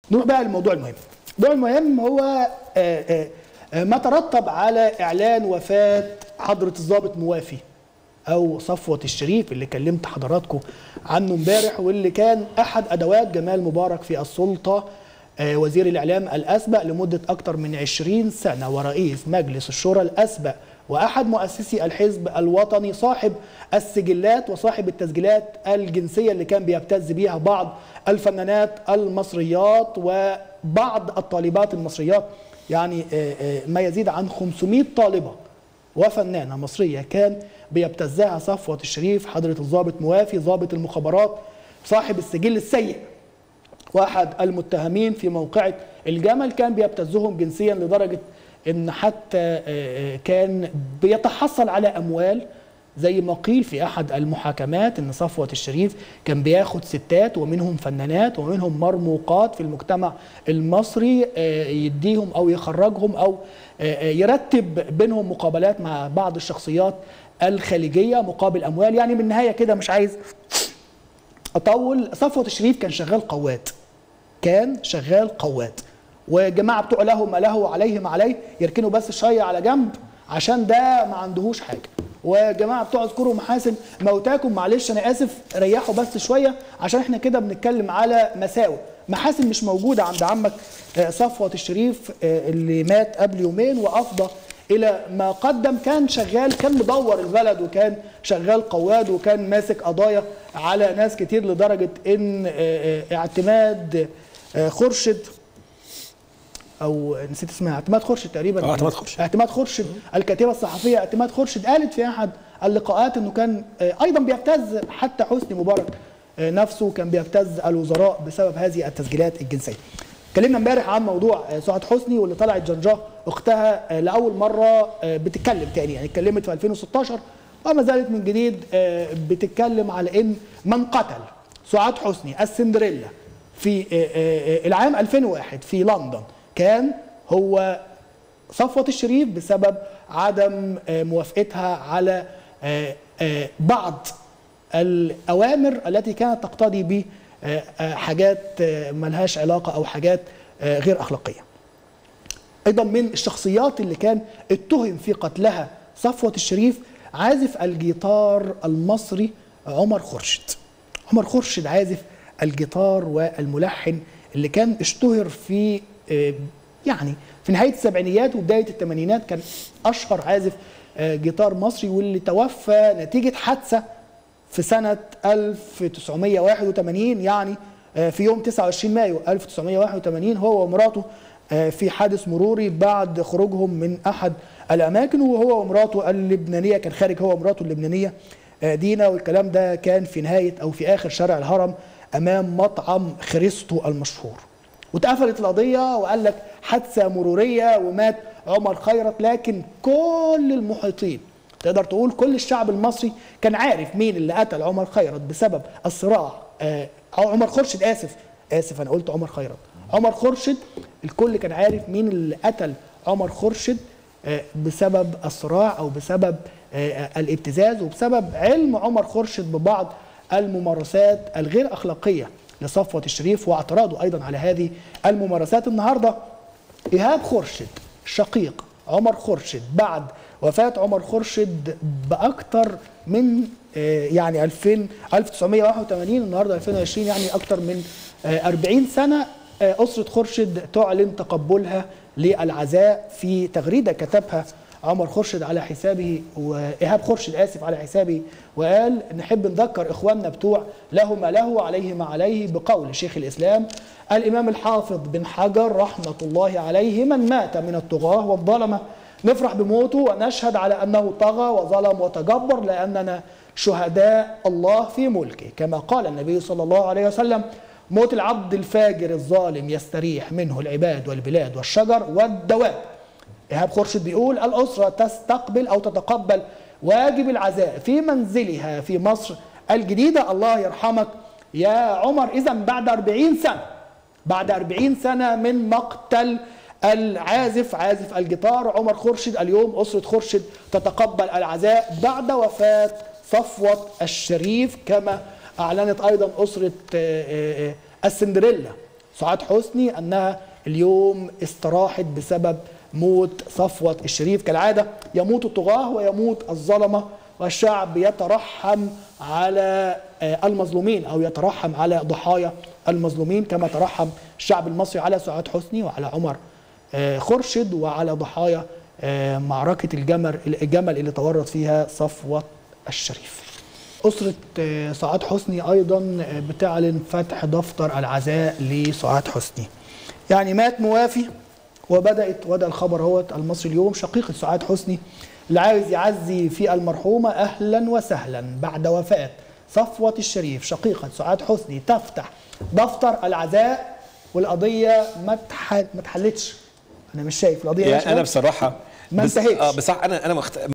نروح بقى للموضوع المهم الموضوع المهم هو آه، آه، آه، ما ترتب على اعلان وفاه حضره الضابط موافي او صفوه الشريف اللي كلمت حضراتكم عنه امبارح واللي كان احد ادوات جمال مبارك في السلطه آه، وزير الاعلام الاسبق لمده اكثر من 20 سنه ورئيس مجلس الشورى الاسبق واحد مؤسسي الحزب الوطني صاحب السجلات وصاحب التسجيلات الجنسيه اللي كان بيبتز بيها بعض الفنانات المصريات وبعض الطالبات المصريات يعني آه، آه، ما يزيد عن 500 طالبه وفنانه مصريه كان بيبتزها صفوه الشريف حضره الضابط موافي ضابط المخابرات صاحب السجل السيء واحد المتهمين في موقعة الجمل كان بيبتزهم جنسيا لدرجة ان حتى آه، آه، كان بيتحصل على اموال زي ما قيل في احد المحاكمات ان صفوة الشريف كان بياخد ستات ومنهم فنانات ومنهم مرموقات في المجتمع المصري آه، يديهم او يخرجهم او آه، آه، يرتب بينهم مقابلات مع بعض الشخصيات الخليجية مقابل اموال يعني بالنهاية كده مش عايز اطول صفوه الشريف كان شغال قوات كان شغال قوات وجماعه بتوع له ما له وعليه ما عليه يركنوا بس الشاي على جنب عشان ده ما عندهوش حاجه وجماعه بتوع اذكروا محاسن موتاكم معلش انا اسف ريحوا بس شويه عشان احنا كده بنتكلم على مساوئ محاسن مش موجوده عند عمك آه، صفوه الشريف آه، اللي مات قبل يومين وافضى الى ما قدم كان شغال كان مدور البلد وكان شغال قواد وكان ماسك قضايا على ناس كتير لدرجه ان آه، آه، اعتماد آه، خرشد او نسيت اسمها اعتماد خرشد تقريبا آه، اعتماد خرشد. اعتماد خرشد الكاتبه الصحفيه اعتماد خرشد قالت في احد اللقاءات انه كان آه، ايضا بيبتز حتى حسني مبارك آه، نفسه كان بيبتز الوزراء بسبب هذه التسجيلات الجنسيه. اتكلمنا امبارح عن موضوع آه، سعاد حسني واللي طلعت جنجاه اختها آه، لاول مره آه، بتتكلم تاني يعني اتكلمت في 2016 وما زالت من جديد آه، بتتكلم على ان من قتل سعاد حسني السندريلا في آه، آه، آه، العام 2001 في لندن كان هو صفوة الشريف بسبب عدم آه، موافقتها على آه، آه، بعض الأوامر التي كانت تقتضي ب آه، آه، حاجات آه، ملهاش علاقة أو حاجات آه، غير أخلاقية ايضا من الشخصيات اللي كان اتهم في قتلها صفوة الشريف عازف الجيتار المصري عمر خورشيد عمر خورشيد عازف الجيتار والملحن اللي كان اشتهر في آه، يعني في نهاية السبعينيات وبداية الثمانينات كان أشهر عازف آه، جيتار مصري واللي توفى نتيجة حادثة في سنة 1981 يعني آه، في يوم 29 مايو 1981 هو ومراته آه، في حادث مروري بعد خروجهم من أحد الأماكن وهو ومراته اللبنانية كان خارج هو ومراته اللبنانية آه، دينا والكلام ده كان في نهاية أو في آخر شارع الهرم أمام مطعم خريستو المشهور واتقفلت القضية وقال لك حادثة مرورية ومات عمر خيرت لكن كل المحيطين تقدر تقول كل الشعب المصري كان عارف مين اللي قتل عمر خيرت بسبب الصراع آه عمر خورشيد اسف اسف انا قلت عمر خيرت عمر خورشيد الكل كان عارف مين اللي قتل عمر خورشيد آه بسبب الصراع او بسبب آه الابتزاز وبسبب علم عمر خورشيد ببعض الممارسات الغير اخلاقيه لصفوه الشريف واعتراضه ايضا على هذه الممارسات النهارده ايهاب خورشيد شقيق عمر خورشيد بعد وفاة عمر خورشيد بأكثر من آه، يعني 2000 1981 النهارده 2020 يعني أكثر من آه، 40 سنة آه، أسرة خورشيد تعلن تقبلها للعزاء في تغريدة كتبها عمر خورشيد على حسابه وإيهاب خورشيد آسف على حسابه وقال نحب نذكر إخواننا بتوع له ما له وعليه ما عليه بقول شيخ الإسلام الإمام الحافظ بن حجر رحمة الله عليه من مات من الطغاة والظلمة نفرح بموته ونشهد على أنه طغى وظلم وتجبر لأننا شهداء الله في ملكه كما قال النبي صلى الله عليه وسلم موت العبد الفاجر الظالم يستريح منه العباد والبلاد والشجر والدواب إيهاب خورشيد بيقول الأسرة تستقبل أو تتقبل واجب العزاء في منزلها في مصر الجديدة الله يرحمك يا عمر إذا بعد 40 سنة بعد 40 سنة من مقتل العازف عازف الجيتار عمر خورشيد اليوم أسرة خورشيد تتقبل العزاء بعد وفاة صفوة الشريف كما أعلنت أيضا أسرة آه، آه، آه، السندريلا سعاد حسني انها اليوم استراحت بسبب موت صفوة الشريف كالعادة يموت الطغاة ويموت الظلمة والشعب يترحم على آه، المظلومين او يترحم على ضحايا المظلومين كما ترحم الشعب المصري على سعاد حسني وعلى عمر آه، خرشد وعلى ضحايا آه، معركة الجمل الجمل اللي تورط فيها صفوة الشريف أسرة آه، سعاد حسني أيضا آه، بتعلن فتح دفتر العزاء لسعاد حسني يعني مات موافي وبدأت وده الخبر اهوت المصري اليوم شقيقة سعاد حسني اللي عايز يعزي في المرحومة أهلا وسهلا بعد وفاة صفوة الشريف شقيقة سعاد حسني تفتح دفتر العزاء والقضية ما اتح- ما اتحلتش أنا مش شايف القضية يعني ماشية. انا بصراحه ما بس انتهتش. اه بصراحه انا انا مخت...